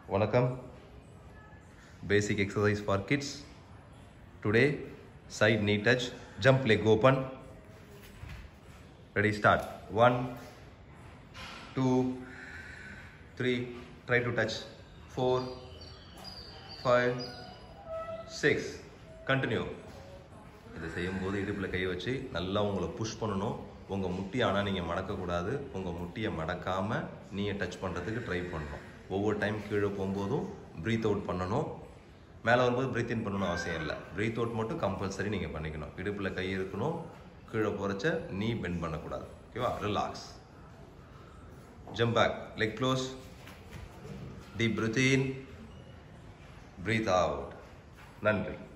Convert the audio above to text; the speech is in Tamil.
வணக்கம் basic exercise for kids today side knee touch jump leg open ready start one two three try to touch four five six continue இதை செய்யும்போது இடுப்பில் கை வச்சு நல்லா உங்களை புஷ் பண்ணணும் உங்கள் முட்டி ஆனால் நீங்கள் மடக்கக்கூடாது உங்கள் முட்டியை மடக்காமல் நீங்கள் டச் பண்ணுறதுக்கு ட்ரை பண்ணணும் ஒவ்வொரு டைம் கீழே போகும்போதும் ப்ரீத் அவுட் பண்ணணும் மேலே வரும்போது ப்ரீத் இன் பண்ணணும் அவசியம் இல்லை ப்ரீத் அவுட் மட்டும் கம்பல்சரி நீங்கள் பண்ணிக்கணும் இடுப்பில் கை இருக்கணும் கீழே போகிறச்ச நீ பெண்ட் பண்ணக்கூடாது ஓகேவா relax jump back leg close deep breath in breathe out நன்றி